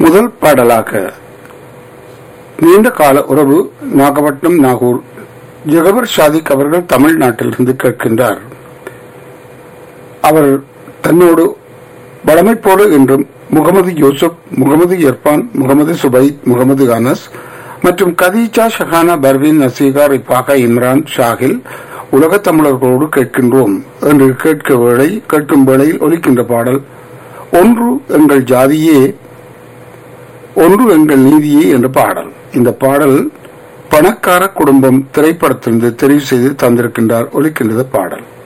முதல் பாடலாக நீண்ட கால உறவு நாகப்பட்டினம் நாகூர் ஜெகபர் ஷாதிக் அவர்கள் தமிழ்நாட்டிலிருந்து கேட்கின்றார் அவர் தன்னோடு வளமை போல என்றும் முகமது யூசுப் முகமது இர்பான் முகமது சுபைத் முகமது அனஸ் மற்றும் கதீஜா ஷஹானா பர்வீன் நசீகா ரிபாகா இம்ரான் ஷாகில் உலகத் தமிழர்களோடு கேட்கின்றோம் என்று கேட்க வேளை கேட்கும் வேளையில் ஒலிக்கின்ற பாடல் ஒன்று எங்கள் ஜாதியே ஒன்று எங்கள் நீதியே என்ற பாடல் இந்த பாடல் பணக்கார குடும்பம் திரைப்படத்திலிருந்து தெரிவு செய்து தந்திருக்கின்றார் ஒலிக்கின்றது பாடல்